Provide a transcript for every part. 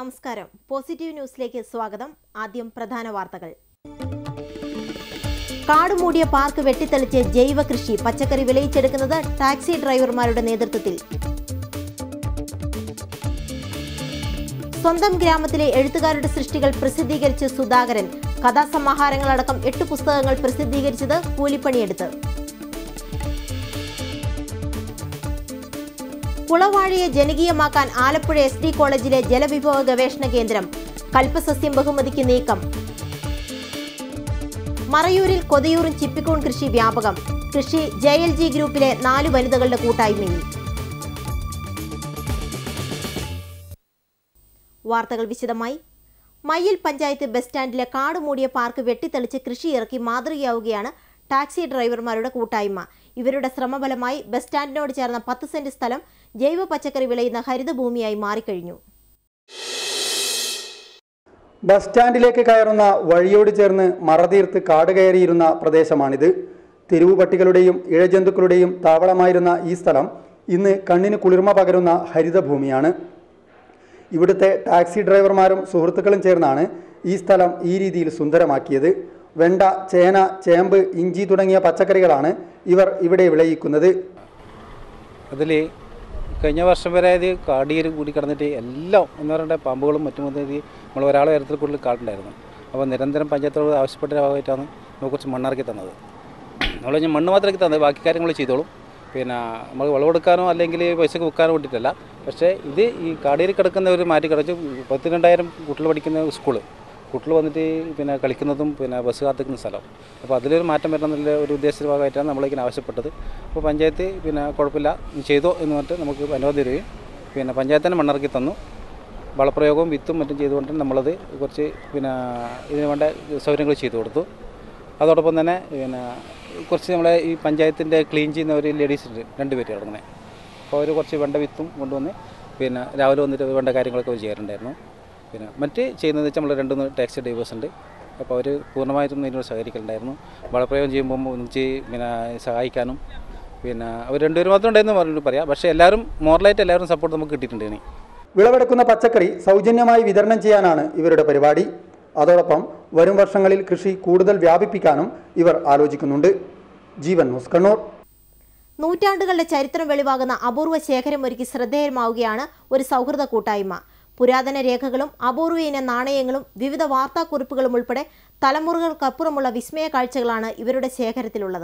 നമസ്കാരം പോസിറ്റീവ് ന്യൂസിലേക്ക് സ്വാഗതം ആദ്യം പ്രധാന വാർത്തകൾ കാടുമൂടിയ പാർക്ക് വെട്ടിത്തെളിച്ച് ജൈവ കൃഷി പച്ചക്കറി വിളയിച്ചെടുക്കുന്നത് ടാക്സി ഡ്രൈവർമാരുടെ നേതൃത്വത്തിൽ സ്വന്തം ഗ്രാമത്തിലെ എഴുത്തുകാരുടെ സൃഷ്ടികൾ പ്രസിദ്ധീകരിച്ച് സുധാകരൻ കഥാസമാഹാരങ്ങളടക്കം എട്ട് പുസ്തകങ്ങൾ പ്രസിദ്ധീകരിച്ചത് കൂലിപ്പണിയെടുത്ത് കുളവാഴിയെ ജനകീയമാക്കാൻ ആലപ്പുഴ എസ് ഡി കോളേജിലെ ജലവിഭവ ഗവേഷണ കേന്ദ്രം കൽപ്പസസ്യം ബഹുമതിക്ക് നീക്കം മറയൂരിൽ കൊതയൂറും ചിപ്പിക്കൂൺ കൃഷി വ്യാപകം കൃഷി ജെ എൽ ജി ഗ്രൂപ്പിലെ നാല് വനിതകളുടെ കൂട്ടായ്മയിൽ വാർത്തകൾ വിശദമായി മയ്യിൽ പഞ്ചായത്ത് ബസ് സ്റ്റാൻഡിലെ കാട് മൂടിയ പാർക്ക് വെട്ടിത്തെളിച്ച് കൃഷി ഇറക്കി മാതൃകയാവുകയാണ് ടാക്സി ഡ്രൈവർമാരുടെ കൂട്ടായ്മ ഇവരുടെ ശ്രമഫലമായി ബസ് സ്റ്റാൻഡിനോട് ചേർന്ന പത്ത് സെന്റ് സ്ഥലം ജൈവ പച്ചക്കറി വിളയുന്ന ഹരിതഭൂമിയായി മാറിക്കഴിഞ്ഞു ബസ് സ്റ്റാൻഡിലേക്ക് കയറുന്ന വഴിയോട് ചേർന്ന് മറതീർത്ത് കാട് കയറിയിരുന്ന പ്രദേശമാണിത് തെരുവു പട്ടികളുടെയും ഇഴജന്തുക്കളുടെയും താവളമായിരുന്ന ഈ സ്ഥലം ഇന്ന് കണ്ണിന് കുളിർമ പകരുന്ന ഹരിതഭൂമിയാണ് ഇവിടുത്തെ ടാക്സി ഡ്രൈവർമാരും സുഹൃത്തുക്കളും ചേർന്നാണ് ഈ സ്ഥലം ഈ രീതിയിൽ സുന്ദരമാക്കിയത് വെണ്ട ചേന ചേമ്പ് ഇഞ്ചി തുടങ്ങിയ പച്ചക്കറികളാണ് ഇവർ ഇവിടെ വിളയിക്കുന്നത് അതിൽ കഴിഞ്ഞ വർഷം വരെ ഇത് കാടിയേര് കൂടി കിടന്നിട്ട് എല്ലാം എന്ന് പറയേണ്ട പാമ്പുകളും മറ്റും വന്നിട്ട് നമ്മൾ ഒരാളെ ഉയരത്തിൽ കൂടുതൽ കാടുണ്ടായിരുന്നു അപ്പോൾ നിരന്തരം പഞ്ചായത്തോട് ആവശ്യപ്പെട്ട ഭാഗമായിട്ടാണ് നമുക്ക് കുറച്ച് മണ്ണിറക്കി തന്നത് നമ്മൾ ഞാൻ മണ്ണ് മാത്രം ഇറക്കി തന്നത് ബാക്കി കാര്യങ്ങൾ ചെയ്തോളും പിന്നെ നമ്മൾ വിളവെടുക്കാനോ അല്ലെങ്കിൽ പൈസക്ക് വിൽക്കാനോ വേണ്ടിയിട്ടല്ല പക്ഷേ ഇത് ഈ കാടിയേരി കിടക്കുന്ന ഒരു മാറ്റി കിടച്ച് പത്ത് രണ്ടായിരം കുട്ടികൾ പഠിക്കുന്ന സ്കൂള് കുട്ടികൾ വന്നിട്ട് പിന്നെ കളിക്കുന്നതും പിന്നെ ബസ് കാത്തിക്കുന്ന സ്ഥലം അപ്പോൾ അതിലൊരു മാറ്റം വരണം എന്നുള്ള ഒരു ഉദ്ദേശത്തിൻ്റെ ഭാഗമായിട്ടാണ് നമ്മളിങ്ങനെ ആവശ്യപ്പെട്ടത് അപ്പോൾ പഞ്ചായത്ത് പിന്നെ കുഴപ്പമില്ല നീ ചെയ്തോ എന്ന് പറഞ്ഞിട്ട് നമുക്ക് അനുമതി തരികയും പിന്നെ പഞ്ചായത്ത് തന്നെ മണ്ണിറക്കി തന്നു വളപ്രയോഗവും വിത്തും മറ്റും ചെയ്തുകൊണ്ട് നമ്മളത് കുറച്ച് പിന്നെ ഇതിന് വേണ്ട സൗകര്യങ്ങൾ ചെയ്തു കൊടുത്തു അതോടൊപ്പം തന്നെ പിന്നെ കുറച്ച് നമ്മളെ ഈ പഞ്ചായത്തിൻ്റെ ക്ലീൻ ചെയ്യുന്ന ഒരു ലേഡീസ് ഉണ്ട് രണ്ട് പേര് കിടങ്ങനെ അപ്പോൾ അവർ കുറച്ച് വേണ്ട വിത്തും കൊണ്ടുവന്ന് പിന്നെ രാവിലെ വന്നിട്ട് വേണ്ട കാര്യങ്ങളൊക്കെ അവർ ചെയ്യാറുണ്ടായിരുന്നു പിന്നെ മറ്റ് ചെയ്യുന്നത് വെച്ചാൽ നമ്മൾ രണ്ട് മൂന്ന് ടാക്സി ഡ്രൈവേഴ്സ് ഉണ്ട് അപ്പോൾ അവർ പൂർണ്ണമായിട്ടും ഇതിനോട് സഹകരിക്കലുണ്ടായിരുന്നു വളപ്രയോഗം ചെയ്യുമ്പോൾ ഒന്നിച്ച് പിന്നെ സഹായിക്കാനും പിന്നെ അവർ രണ്ടുപേരും മാത്രം ഉണ്ടായിരുന്നു പറഞ്ഞിട്ട് പറയാം പക്ഷേ എല്ലാവരും മോറലായിട്ട് എല്ലാവരും സപ്പോർട്ട് നമുക്ക് കിട്ടിയിട്ടുണ്ട് ഇനി വിളവെടുക്കുന്ന പച്ചക്കറി സൗജന്യമായി വിതരണം ചെയ്യാനാണ് ഇവരുടെ പരിപാടി അതോടൊപ്പം വരും വർഷങ്ങളിൽ കൃഷി കൂടുതൽ വ്യാപിപ്പിക്കാനും ഇവർ ആലോചിക്കുന്നുണ്ട് ജീവൻ ന്യൂസ് കണ്ണൂർ നൂറ്റാണ്ടുകളുടെ ചരിത്രം വെളിവാകുന്ന അപൂർവ ശേഖരമൊരുക്കി ശ്രദ്ധേയമാവുകയാണ് ഒരു സൗഹൃദ കൂട്ടായ്മ പുരാതന രേഖകളും അപൂർവ ഇന നാണയങ്ങളും വിവിധ വാർത്താക്കുറിപ്പുകളും ഉൾപ്പെടെ തലമുറകൾക്കപ്പുറമുള്ള വിസ്മയ കാഴ്ചകളാണ് ഇവരുടെ ശേഖരത്തിലുള്ളത്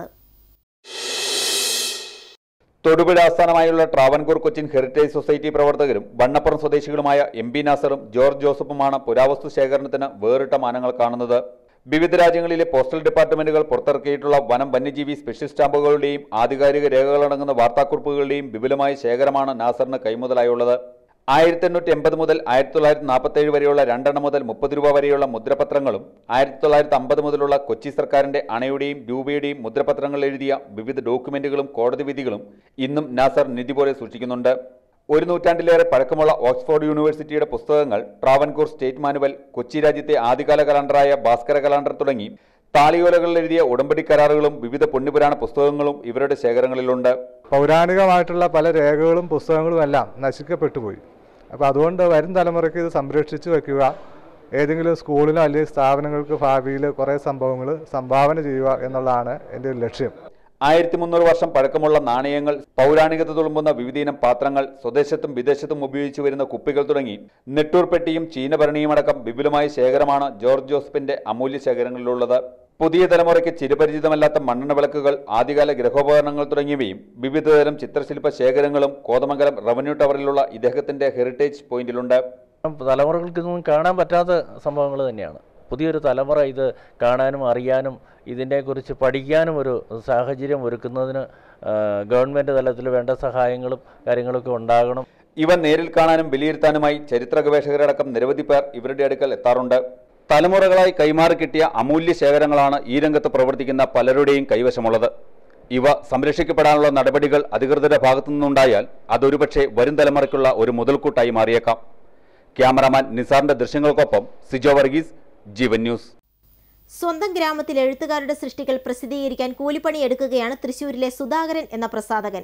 തൊടുപുഴ ആസ്ഥാനമായുള്ള ട്രാവൻകൂർ കൊച്ചിൻ ഹെറിറ്റേജ് സൊസൈറ്റി പ്രവർത്തകരും വണ്ണപ്പുറം സ്വദേശികളുമായ എം പി നാസറും ജോർജ് ജോസഫുമാണ് പുരാവസ്തു ശേഖരണത്തിന് വേറിട്ട മാനങ്ങൾ കാണുന്നത് വിവിധ രാജ്യങ്ങളിലെ പോസ്റ്റൽ ഡിപ്പാർട്ട്മെന്റുകൾ പുറത്തിറക്കിയിട്ടുള്ള വനം വന്യജീവി സ്പെഷ്യൽ സ്റ്റാമ്പുകളുടെയും ആധികാരിക രേഖകളടങ്ങുന്ന വാർത്താക്കുറിപ്പുകളുടെയും വിപുലമായ ശേഖരമാണ് നാസറിന് കൈമുതലായുള്ളത് ആയിരത്തി എണ്ണൂറ്റി എൺപത് മുതൽ ആയിരത്തി തൊള്ളായിരത്തി നാൽപ്പത്തേഴ് വരെയുള്ള രണ്ടെണ്ണം മുതൽ മുപ്പത് രൂപ വരെയുള്ള മുദ്രപത്രങ്ങളും ആയിരത്തി തൊള്ളായിരത്തി അമ്പത് മുതലുള്ള കൊച്ചി സർക്കാരിന്റെ അണയുടെയും രൂപയുടെയും മുദ്രപത്രങ്ങൾ എഴുതിയ വിവിധ ഡോക്യുമെന്റുകളും കോടതി വിധികളും ഇന്നും നാസർ നിധി പോലെ സൂക്ഷിക്കുന്നുണ്ട് ഒരു നൂറ്റാണ്ടിലേറെ പഴക്കമുള്ള ഓക്സ്ഫോർഡ് യൂണിവേഴ്സിറ്റിയുടെ പുസ്തകങ്ങൾ ട്രാവൻകൂർ സ്റ്റേറ്റ് മാനുവൽ കൊച്ചി രാജ്യത്തെ ആദ്യകാല കലണ്ടറായ ഭാസ്കര കലണ്ടർ തുടങ്ങി താളിയോലകളിൽ എഴുതിയ ഉടമ്പടി കരാറുകളും വിവിധ പുണ്യപുരാണ പുസ്തകങ്ങളും ഇവരുടെ ശേഖരങ്ങളിലുണ്ട് പൗരാണികമായിട്ടുള്ള പല രേഖകളും പുസ്തകങ്ങളും എല്ലാം നശിക്കപ്പെട്ടു പോയി അപ്പോൾ അതുകൊണ്ട് വരും തലമുറയ്ക്ക് ഇത് സംരക്ഷിച്ചു വെക്കുക ഏതെങ്കിലും സ്കൂളിലോ അല്ലെങ്കിൽ സ്ഥാപനങ്ങൾക്ക് ഭാവിയിൽ കുറേ സംഭവങ്ങൾ സംഭാവന ചെയ്യുക എന്നുള്ളതാണ് എൻ്റെ ഒരു ലക്ഷ്യം ആയിരത്തി മുന്നൂറ് വർഷം പഴക്കമുള്ള നാണയങ്ങൾ പൗരാണികത തുളുമ്പുന്ന വിവിധയിനം പാത്രങ്ങൾ സ്വദേശത്തും വിദേശത്തും ഉപയോഗിച്ചു വരുന്ന കുപ്പികൾ തുടങ്ങി നെട്ടൂർ പെട്ടിയും ചീനഭരണിയും അടക്കം വിപുലമായ ശേഖരമാണ് ജോർജ് ജോസഫിന്റെ അമൂല്യ ശേഖരങ്ങളിലുള്ളത് പുതിയ തലമുറയ്ക്ക് ചിരപരിചിതമല്ലാത്ത മണ്ണെണ്ണ വിളക്കുകൾ ആദ്യകാല ഗൃഹോപകരണങ്ങൾ തുടങ്ങിയവയും വിവിധതരം ചിത്രശില്പ ശേഖരങ്ങളും കോതമംഗലം റവന്യൂ ടവറിലുള്ള ഇദ്ദേഹത്തിന്റെ ഹെറിറ്റേജ് പോയിന്റിലുണ്ട് തലമുറകൾക്ക് ഇതൊന്നും കാണാൻ പറ്റാത്ത സംഭവങ്ങൾ തന്നെയാണ് പുതിയൊരു തലമുറ ഇത് കാണാനും അറിയാനും ഇതിനെക്കുറിച്ച് പഠിക്കാനും ഒരു സാഹചര്യം ഒരുക്കുന്നതിന് ആ, ഗവൺമെൻറ് തലത്തിൽ വേണ്ട സഹായങ്ങളും കാര്യങ്ങളൊക്കെ ഉണ്ടാകണം ഇവ നേരിൽ കാണാനും വിലയിരുത്താനുമായി ചരിത്ര ഗവേഷകരടക്കം നിരവധി പേർ ഇവരുടെ അടുക്കൽ എത്താറുണ്ട് തലമുറകളായി കൈമാറി കിട്ടിയ അമൂല്യ ശേഖരങ്ങളാണ് ഈ രംഗത്ത് പ്രവർത്തിക്കുന്ന പലരുടെയും കൈവശമുള്ളത് ഇവ സംരക്ഷിക്കപ്പെടാനുള്ള നടപടികൾ അധികൃതരുടെ ഭാഗത്തു നിന്നുണ്ടായാൽ അതൊരുപക്ഷെ വരും തലമുറയ്ക്കുള്ള ഒരു മുതൽക്കൂട്ടായി മാറിയേക്കാം ക്യാമറാമാൻ നിസാറിന്റെ ദൃശ്യങ്ങൾക്കൊപ്പം സിജോ വർഗീസ് ജീവൻ ന്യൂസ് സ്വന്തം ഗ്രാമത്തിൽ എഴുത്തുകാരുടെ സൃഷ്ടികൾ പ്രസിദ്ധീകരിക്കാൻ കൂലിപ്പണി എടുക്കുകയാണ് തൃശൂരിലെ സുധാകരൻ എന്ന പ്രസാധകൻ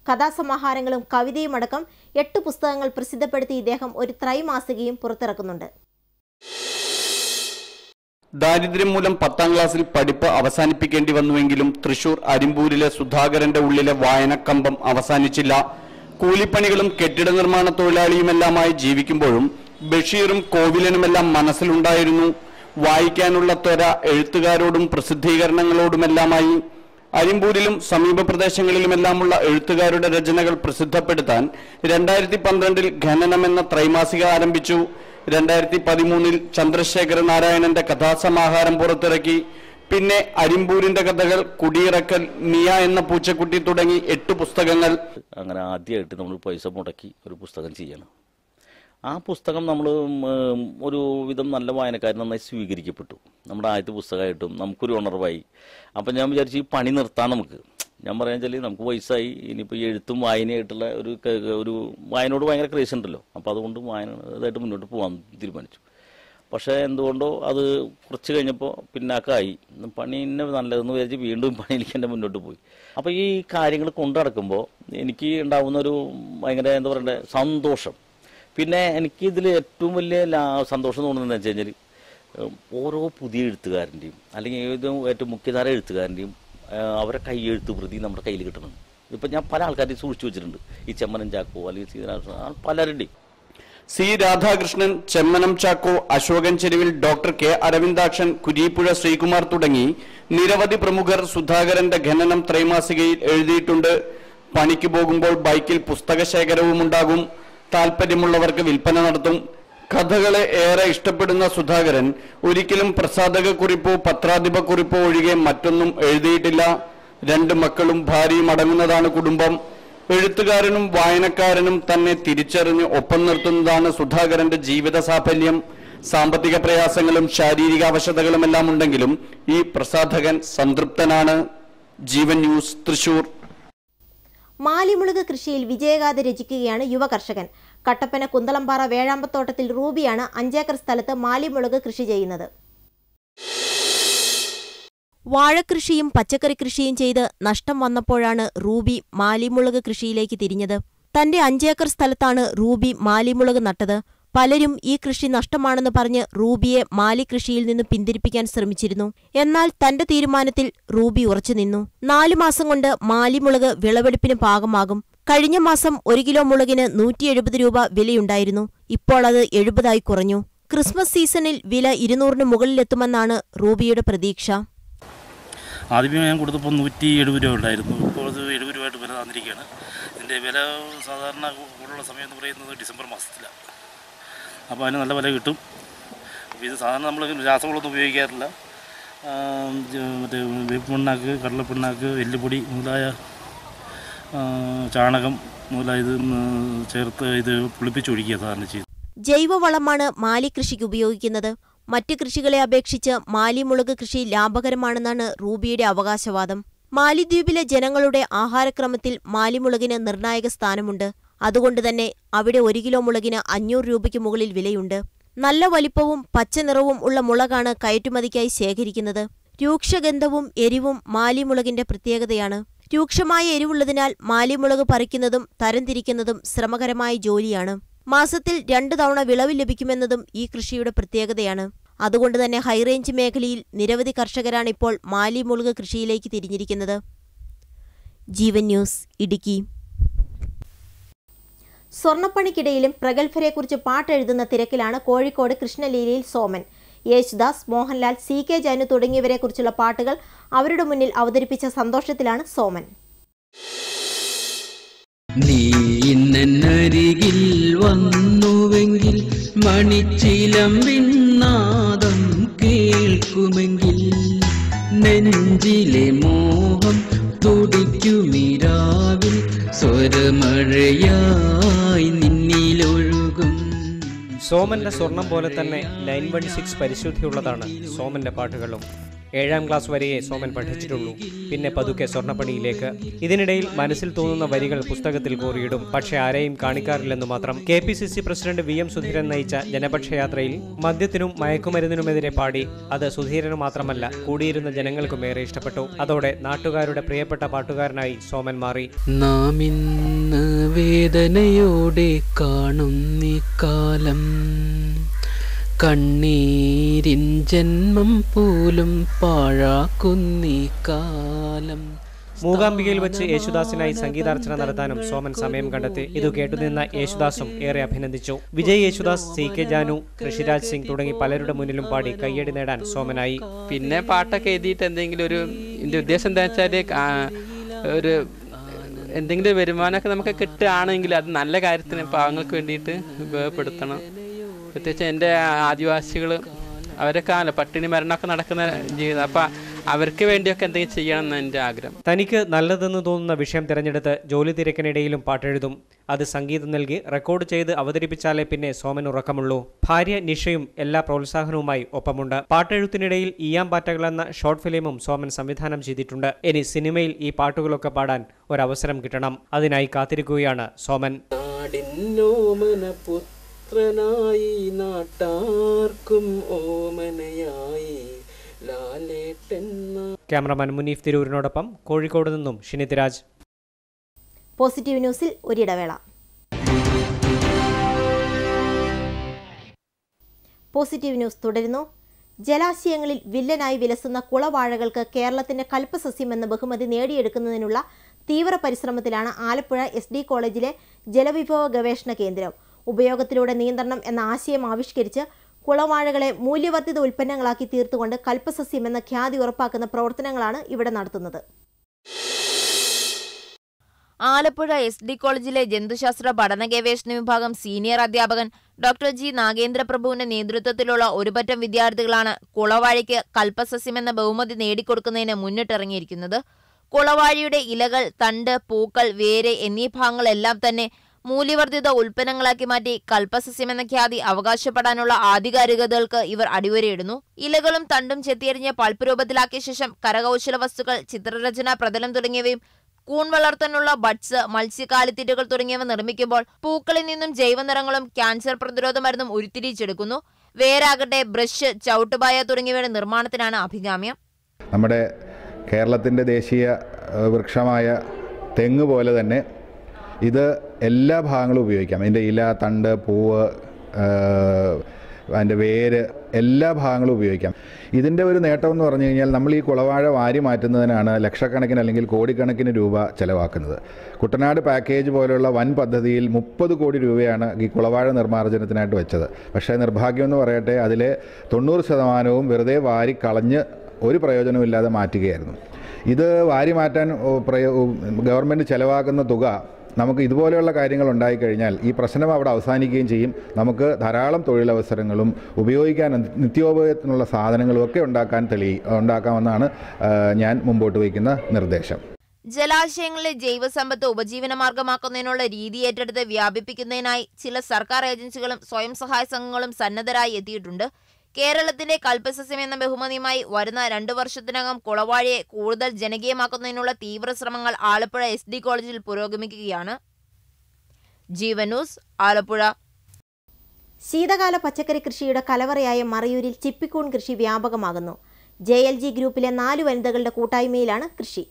കഥാസമാഹാരങ്ങളും കവിതയുമടക്കം എട്ട് പുസ്തകങ്ങൾ പ്രസിദ്ധപ്പെടുത്തി ഇദ്ദേഹം ഒരു ത്രൈമാസികയും പുറത്തിറക്കുന്നുണ്ട് ദാരിദ്ര്യം മൂലം പത്താം ക്ലാസ്സിൽ പഠിപ്പ് അവസാനിപ്പിക്കേണ്ടി വന്നുവെങ്കിലും തൃശൂർ അരിമ്പൂരിലെ സുധാകരന്റെ ഉള്ളിലെ വായനക്കമ്പം അവസാനിച്ചില്ല കൂലിപ്പണികളും കെട്ടിട നിർമ്മാണ തൊഴിലാളിയുമെല്ലാമായി ജീവിക്കുമ്പോഴും ബഷീറും കോവിലനുമെല്ലാം മനസ്സിലുണ്ടായിരുന്നു വായിക്കാനുള്ള ത്വര എഴുത്തുകാരോടും പ്രസിദ്ധീകരണങ്ങളോടുമെല്ലാമായി അരിമ്പൂരിലും സമീപ പ്രദേശങ്ങളിലുമെല്ലാമുള്ള എഴുത്തുകാരുടെ രചനകൾ പ്രസിദ്ധപ്പെടുത്താൻ രണ്ടായിരത്തി പന്ത്രണ്ടിൽ ഖനനം എന്ന ത്രൈമാസിക ആരംഭിച്ചു രണ്ടായിരത്തി പതിമൂന്നിൽ ചന്ദ്രശേഖര നാരായണന്റെ കഥാസമാഹാരം പുറത്തിറക്കി പിന്നെ അരിമ്പൂരിന്റെ കഥകൾ കുടിയിറക്കൽ മിയ എന്ന പൂച്ചക്കുട്ടി തുടങ്ങി എട്ട് പുസ്തകങ്ങൾ അങ്ങനെ ആദ്യമായിട്ട് നമ്മൾ പൈസ മുടക്കി ഒരു പുസ്തകം ചെയ്യണം ആ പുസ്തകം നമ്മൾ ഒരു വിധം നല്ല വായനക്കാരൻ നന്നായി സ്വീകരിക്കപ്പെട്ടു നമ്മുടെ ആദ്യത്തെ പുസ്തകമായിട്ടും നമുക്കൊരു ഉണർവായി അപ്പം ഞാൻ വിചാരിച്ചു ഈ പണി നിർത്താം നമുക്ക് ഞാൻ പറയാൻ വെച്ചാൽ നമുക്ക് വയസ്സായി ഇനിയിപ്പോൾ ഈ എഴുത്തും വായനയായിട്ടുള്ള ഒരു ക- ഒരു വായനയോട് ഭയങ്കര ക്രേസ് ഉണ്ടല്ലോ അപ്പോൾ അതുകൊണ്ട് വായന ഇതായിട്ട് മുന്നോട്ട് പോകാൻ തീരുമാനിച്ചു പക്ഷേ എന്തുകൊണ്ടോ അത് കുറച്ച് കഴിഞ്ഞപ്പോൾ പിന്നാക്കമായി പണി തന്നെ നല്ലതെന്ന് വിചാരിച്ച് വീണ്ടും പണിയിലേക്ക് തന്നെ മുന്നോട്ട് പോയി അപ്പോൾ ഈ കാര്യങ്ങൾ കൊണ്ടു നടക്കുമ്പോൾ എനിക്ക് ഉണ്ടാവുന്ന ഒരു ഭയങ്കര എന്താ പറയണ്ടേ സന്തോഷം പിന്നെ എനിക്ക് ഇതിൽ ഏറ്റവും വലിയ ലാ- സന്തോഷം തോന്നുന്നത് വെച്ച് കഴിഞ്ഞാൽ ഓരോ പുതിയ എഴുത്തുകാരൻ്റെയും അല്ലെങ്കിൽ ഏത് ഏറ്റവും മുഖ്യധാര എഴുത്തുകാരൻ്റെയും അവരെ കൈയെഴുത്ത് പ്രതി നമ്മുടെ കയ്യിൽ കിട്ടണം ഇപ്പം ഞാൻ പല ആൾക്കാരെയും സൂക്ഷിച്ചു വെച്ചിട്ടുണ്ട് ഈ ചെമ്മനം ചാക്കോ അല്ലെങ്കിൽ സീതരാഷ്ട്ര പലരുടെയും സി രാധാകൃഷ്ണൻ ചെമ്മനം ചാക്കോ അശോകൻ ചെരുവിൽ ഡോക്ടർ കെ അരവിന്ദാക്ഷൻ കുരീപ്പുഴ ശ്രീകുമാർ തുടങ്ങി നിരവധി പ്രമുഖർ സുധാകരന്റെ ഖനനം ത്രൈമാസികയിൽ എഴുതിയിട്ടുണ്ട് പണിക്ക് പോകുമ്പോൾ ബൈക്കിൽ പുസ്തക ശേഖരവും ഉണ്ടാകും താല്പര്യമുള്ളവർക്ക് വിൽപ്പന നടത്തും കഥകളെ ഏറെ ഇഷ്ടപ്പെടുന്ന സുധാകരൻ ഒരിക്കലും പ്രസാധക കുറിപ്പോ പത്രാധിപ കുറിപ്പോ ഒഴികെ മറ്റൊന്നും എഴുതിയിട്ടില്ല രണ്ട് മക്കളും ഭാര്യയും അടങ്ങുന്നതാണ് കുടുംബം എഴുത്തുകാരനും വായനക്കാരനും തന്നെ തിരിച്ചറിഞ്ഞ് ഒപ്പം നിർത്തുന്നതാണ് സുധാകരന്റെ ജീവിത സാഫല്യം സാമ്പത്തിക പ്രയാസങ്ങളും ശാരീരിക അവശതകളുമെല്ലാം ഉണ്ടെങ്കിലും ഈ പ്രസാധകൻ സംതൃപ്തനാണ് ജീവൻ ന്യൂസ് തൃശൂർ മാലിമുളുക് കൃഷിയിൽ വിജയഗാഥ രചിക്കുകയാണ് യുവ കർഷകൻ കട്ടപ്പന കുന്തളംപാറ വേഴാമ്പത്തോട്ടത്തിൽ റൂബിയാണ് അഞ്ചേക്കർ സ്ഥലത്ത് മാലിമുളക് കൃഷി ചെയ്യുന്നത് വാഴക്കൃഷിയും പച്ചക്കറി കൃഷിയും ചെയ്ത് നഷ്ടം വന്നപ്പോഴാണ് റൂബി മാലിമുളക് കൃഷിയിലേക്ക് തിരിഞ്ഞത് തന്റെ അഞ്ചേക്കർ സ്ഥലത്താണ് റൂബി മാലിമുളക് നട്ടത് പലരും ഈ കൃഷി നഷ്ടമാണെന്ന് പറഞ്ഞ് റൂബിയെ മാലി കൃഷിയിൽ നിന്ന് പിന്തിരിപ്പിക്കാൻ ശ്രമിച്ചിരുന്നു എന്നാൽ തന്റെ തീരുമാനത്തിൽ റൂബി ഉറച്ചുനിന്നു നാലു മാസം കൊണ്ട് മാലിമുളക് വിളവെടുപ്പിന് പാകമാകും കഴിഞ്ഞ മാസം ഒരു കിലോ മുളകിന് നൂറ്റി എഴുപത് രൂപ വിലയുണ്ടായിരുന്നു ഇപ്പോൾ അത് എഴുപതായി കുറഞ്ഞു ക്രിസ്മസ് സീസണിൽ വില ഇരുന്നൂറിന് മുകളിലെത്തുമെന്നാണ് റൂബിയുടെ പ്രതീക്ഷ ആദ്യമേ ഞാൻ കൊടുത്തപ്പോൾ നൂറ്റി എഴുപത് രൂപ ഉണ്ടായിരുന്നു ഇപ്പോൾ അത് എഴുപത് രൂപയായിട്ട് വില തന്നിരിക്കുകയാണ് ഇതിൻ്റെ വില സാധാരണ കൂടുതലുള്ള സമയം എന്ന് പറയുന്നത് ഡിസംബർ മാസത്തിലാണ് അപ്പോൾ അതിന് നല്ല വില കിട്ടും അപ്പോൾ ഇത് സാധാരണ നമ്മൾ രാസവളമൊന്നും ഉപയോഗിക്കാറില്ല ആ, ജ- മറ്റേ വേപ്പ് പിണ്ണാക്ക് കടലപ്പിണ്ണാക്ക് എല്ലുപൊടി മുതലായ ആ, ചാണകം മുതലായ ഇത് ഉം, ചേർത്ത് ഇത് പുളിപ്പിച്ചൊഴിക്കുക സാധാരണ ചെയ്ത് ജൈവവളമാണ് മാലി കൃഷിക്ക് ഉപയോഗിക്കുന്നത് മറ്റ് കൃഷികളെ അപേക്ഷിച്ച് മാലിമുളക് കൃഷി ലാഭകരമാണെന്നാണ് റൂബിയുടെ അവകാശവാദം മാലിദ്വീപിലെ ജനങ്ങളുടെ ആഹാരക്രമത്തിൽ മാലിമുളകിന് നിർണായക സ്ഥാനമുണ്ട് അതുകൊണ്ട് തന്നെ അവിടെ ഒരു കിലോ മുളകിന് അഞ്ഞൂറ് രൂപയ്ക്ക് മുകളിൽ വിലയുണ്ട് നല്ല വലിപ്പവും പച്ചനിറവും ഉള്ള മുളകാണ് കയറ്റുമതിക്കായി ശേഖരിക്കുന്നത് രൂക്ഷഗന്ധവും എരിവും മാലിമുളകിന്റെ പ്രത്യേകതയാണ് രൂക്ഷമായ എരിവുള്ളതിനാൽ മാലിമുളക് പറിക്കുന്നതും തരംതിരിക്കുന്നതും ശ്രമകരമായ ജോലിയാണ് മാസത്തിൽ രണ്ടു തവണ വിളവ് ലഭിക്കുമെന്നതും ഈ കൃഷിയുടെ പ്രത്യേകതയാണ് അതുകൊണ്ട് തന്നെ ഹൈറേഞ്ച് മേഖലയിൽ നിരവധി കർഷകരാണ് ഇപ്പോൾ മാലിമുളക് കൃഷിയിലേക്ക് തിരിഞ്ഞിരിക്കുന്നത് ജീവൻ ന്യൂസ് ഇടുക്കി സ്വർണ്ണപ്പണിക്കിടയിലും പ്രഗത്ഭരെക്കുറിച്ച് പാട്ടെഴുതുന്ന തിരക്കിലാണ് കോഴിക്കോട് കൃഷ്ണലീലയിൽ സോമൻ യേശുദാസ് മോഹൻലാൽ സി കെ ജാനു തുടങ്ങിയവരെക്കുറിച്ചുള്ള പാട്ടുകൾ അവരുടെ മുന്നിൽ അവതരിപ്പിച്ച സന്തോഷത്തിലാണ് സോമൻ നീ ഇന്നരികിൽ വന്നുവെങ്കിൽ മണിച്ചിലമ്പിൻ നാദം കേൾക്കുമെങ്കിൽ നെഞ്ചിലെ മോഹം തുടിക്കുമിരാവിൽ സ്വരമഴയായി നിന്നിലൊഴുകും സോമന്റെ സ്വർണം പോലെ തന്നെ നയൻ വൺ സിക്സ് പരിശുദ്ധിയുള്ളതാണ് സോമന്റെ പാട്ടുകളും ഏഴാം ക്ലാസ് വരെയേ സോമൻ പഠിച്ചിട്ടുള്ളൂ പിന്നെ പതുക്കെ സ്വർണ്ണപ്പണിയിലേക്ക് ഇതിനിടയിൽ മനസ്സിൽ തോന്നുന്ന വരികൾ പുസ്തകത്തിൽ കോറിയിടും പക്ഷേ ആരെയും കാണിക്കാറില്ലെന്നു മാത്രം കെ പി സി സി പ്രസിഡന്റ് വി എം സുധീരൻ നയിച്ച ജനപക്ഷയാത്രയിൽ മദ്യത്തിനും മയക്കുമരുന്നിനുമെതിരെ പാടി അത് സുധീരന് മാത്രമല്ല കൂടിയിരുന്ന ജനങ്ങൾക്കും ഏറെ ഇഷ്ടപ്പെട്ടു അതോടെ നാട്ടുകാരുടെ പ്രിയപ്പെട്ട പാട്ടുകാരനായി സോമൻ മാറി നാം ഇന്ന് വേദനയോടെ കാണുന്നീ കാലം കണ്ണീരിൻ ജന്മം പോലും പാഴാക്കുന്നീ കാലം മൂകാംബികയിൽ വെച്ച് യേശുദാസിനായി സംഗീതാർച്ചന നടത്താനും സോമൻ സമയം കണ്ടെത്തി ഇത് കേട്ടുനിന്ന യേശുദാസും ഏറെ അഭിനന്ദിച്ചു വിജയ് യേശുദാസ് സി കെ ജാനു ഋഷിരാജ് സിംഗ് തുടങ്ങി പലരുടെ മുന്നിലും പാടി കയ്യടി നേടാൻ സോമനായി പിന്നെ പാട്ടൊക്കെ എഴുതിയിട്ട് എന്തെങ്കിലും ഒരു എൻ്റെ ഉദ്ദേശം എന്താ വെച്ചാൽ ഒരു എന്തെങ്കിലും ഒരു വരുമാനമൊക്കെ നമുക്ക് കിട്ടുകയാണെങ്കിൽ അത് നല്ല കാര്യത്തിന് പാവങ്ങൾക്ക് വേണ്ടിയിട്ട് ഉപയോഗപ്പെടുത്തണം പ്രത്യേകിച്ച് എൻ്റെ ആദിവാസികൾ അവരൊക്കെ ആണല്ലോ പട്ടിണി മരണമൊക്കെ നടക്കുന്ന ജീവിതം അപ്പം അവർക്ക് വേണ്ടിയൊക്കെ എന്തെങ്കിലും ചെയ്യണം എന്ന് എൻ്റെ ആഗ്രഹം തനിക്ക് നല്ലതെന്ന് തോന്നുന്ന വിഷയം തിരഞ്ഞെടുത്ത് ജോലി തിരക്കിനിടയിലും പാട്ടെഴുതും അത് സംഗീതം നൽകി റെക്കോർഡ് ചെയ്ത് അവതരിപ്പിച്ചാലേ പിന്നെ സോമൻ ഉറക്കമുള്ളൂ ഭാര്യ നിഷയും എല്ലാ പ്രോത്സാഹനവുമായി ഒപ്പമുണ്ട് പാട്ടെഴുത്തിനിടയിൽ ഈയാം പാറ്റകൾ എന്ന ഷോർട്ട് ഫിലിമും സോമൻ സംവിധാനം ചെയ്തിട്ടുണ്ട് ഇനി സിനിമയിൽ ഈ പാട്ടുകളൊക്കെ പാടാൻ ഒരവസരം കിട്ടണം അതിനായി കാത്തിരിക്കുകയാണ് സോമൻ നാടിന്നോമന പുത്രനായി നാട്ടാർക്കും ഓമനയായി ലാലേട്ടെന്ന ക്യാമറമാൻ മുനീഫ് തിരൂരിനോടൊപ്പം കോഴിക്കോട് നിന്നും ഷിനിതിരാജ് പോസിറ്റീവ് ന്യൂസിൽ ഒരിടവേള പോസിറ്റീവ് ന്യൂസ് തുടരുന്നു ജലാശയങ്ങളിൽ വില്ലനായി വിലസുന്ന കുളവാഴകൾക്ക് കേരളത്തിന്റെ കൽപ്പസസ്യം എന്ന ബഹുമതി നേടിയെടുക്കുന്നതിനുള്ള തീവ്ര പരിശ്രമത്തിലാണ് ആലപ്പുഴ എസ് ഡി കോളേജിലെ ജലവിഭവ ഗവേഷണ കേന്ദ്രം ഉപയോഗത്തിലൂടെ നിയന്ത്രണം എന്ന ആശയം ആവിഷ്കരിച്ച് കുളവാഴകളെ മൂല്യവർദ്ധിത ഉൽപ്പന്നങ്ങളാക്കി തീർത്തുകൊണ്ട് കൽപ്പസസ്യം എന്ന ഖ്യാതി ഉറപ്പാക്കുന്ന പ്രവർത്തനങ്ങളാണ് ഇവിടെ നടത്തുന്നത് ആലപ്പുഴ എസ് ഡി കോളേജിലെ ജന്തുശാസ്ത്ര പഠന ഗവേഷണ വിഭാഗം സീനിയർ അധ്യാപകൻ ഡോക്ടർ ജി നാഗേന്ദ്രപ്രഭുവിന്റെ നേതൃത്വത്തിലുള്ള ഒരുപറ്റം വിദ്യാർത്ഥികളാണ് കുളവാഴയ്ക്ക് കൽപ്പസസ്യം എന്ന ബഹുമതി നേടിക്കൊടുക്കുന്നതിന് മുന്നിട്ടിറങ്ങിയിരിക്കുന്നത് കുളവാഴയുടെ ഇലകൾ തണ്ട് പൂക്കൾ വേര് എന്നീ ഭാഗങ്ങളെല്ലാം തന്നെ മൂല്യവർദ്ധിത ഉൽപ്പന്നങ്ങളാക്കി മാറ്റി കൽപ്പസസ്യം എന്ന ഖ്യാതി അവകാശപ്പെടാനുള്ള ആധികാരികതകൾക്ക് ഇവർ അടിവരയിടുന്നു ഇലകളും തണ്ടും ചെത്തിയരിഞ്ഞ് പൾപ്പ് രൂപത്തിലാക്കിയ ശേഷം കരകൗശല വസ്തുക്കൾ ചിത്രരചന പ്രതലം തുടങ്ങിയവയും കൂൺ വളർത്താനുള്ള ബഡ്സ് മത്സ്യകാലിത്തീറ്റകൾ തുടങ്ങിയവ നിർമ്മിക്കുമ്പോൾ പൂക്കളിൽ നിന്നും ജൈവനിറങ്ങളും ക്യാൻസർ പ്രതിരോധ മരുന്നും ഉരുത്തിരിച്ചെടുക്കുന്നു വേരാകട്ടെ ബ്രഷ് ചവിട്ടുപായ തുടങ്ങിയവയുടെ നിർമ്മാണത്തിനാണ് അഭികാമ്യം നമ്മുടെ കേരളത്തിൻ്റെ ദേശീയ ഏഹ്, വൃക്ഷമായ തെങ്ങ് പോലെ തന്നെ ഇത് എല്ലാ ഭാഗങ്ങളും ഉപയോഗിക്കാം അതിൻ്റെ ഇല തണ്ട് പൂവ് ഏഹ്, അതിൻ്റെ വേര് എല്ലാ ഭാഗങ്ങളും ഉപയോഗിക്കാം ഇതിൻ്റെ ഒരു നേട്ടം എന്ന് പറഞ്ഞു കഴിഞ്ഞാൽ നമ്മൾ ഈ കുളവാഴ വാരി മാറ്റുന്നതിനാണ് ലക്ഷക്കണക്കിന് അല്ലെങ്കിൽ കോടിക്കണക്കിന് രൂപ ചിലവാക്കുന്നത് കുട്ടനാട് പാക്കേജ് പോലുള്ള വൻ പദ്ധതിയിൽ മുപ്പത് കോടി രൂപയാണ് ഈ കുളവാഴ നിർമ്മാർജ്ജനത്തിനായിട്ട് വെച്ചത് പക്ഷേ നിർഭാഗ്യം എന്ന് പറയട്ടെ അതിലെ തൊണ്ണൂറ് ശതമാനവും വെറുതെ വാരി കളഞ്ഞ് ഒരു പ്രയോജനമില്ലാതെ മാറ്റുകയായിരുന്നു ഇത് വാരി മാറ്റാൻ ഓ, പ്രയോ ഗവൺമെൻറ് ചെലവാക്കുന്ന തുക നമുക്ക് ഇതുപോലെയുള്ള കാര്യങ്ങൾ ഉണ്ടായിക്കഴിഞ്ഞാൽ ഈ പ്രശ്നം അവിടെ അവസാനിക്കുകയും ചെയ്യും നമുക്ക് ധാരാളം തൊഴിലവസരങ്ങളും ഉപയോഗിക്കാൻ നിത്യോപയോഗത്തിനുള്ള സാധനങ്ങളും ഒക്കെ ഉണ്ടാക്കാൻ തെളി ഉണ്ടാക്കാമെന്നാണ് ആ, ഞാൻ മുമ്പോട്ട് വയ്ക്കുന്ന നിർദ്ദേശം ജലാശയങ്ങളിലെ ജൈവസമ്പത്ത് ഉപജീവനമാർഗമാക്കുന്നതിനുള്ള രീതി ഏറ്റെടുത്ത് വ്യാപിപ്പിക്കുന്നതിനായി ചില സർക്കാർ ഏജൻസികളും സ്വയം സഹായ സംഘങ്ങളും സന്നദ്ധരായി എത്തിയിട്ടുണ്ട് കേരളത്തിന്റെ കൽപ്പസസ്യം എന്ന ബഹുമതിയുമായി വരുന്ന രണ്ടു വർഷത്തിനകം കുളവാഴയെ കൂടുതൽ ജനകീയമാക്കുന്നതിനുള്ള തീവ്ര ശ്രമങ്ങൾ ആലപ്പുഴ എസ് ഡി കോളേജിൽ പുരോഗമിക്കുകയാണ് ജീവൻ ന്യൂസ് ആലപ്പുഴ ശീതകാല പച്ചക്കറി കൃഷിയുടെ കലവറയായ മറയൂരിൽ ചിപ്പിക്കൂൺ കൃഷി വ്യാപകമാകുന്നു ജെ എൽ ജി ഗ്രൂപ്പിലെ നാല് വനിതകളുടെ കൂട്ടായ്മയിലാണ് കൃഷി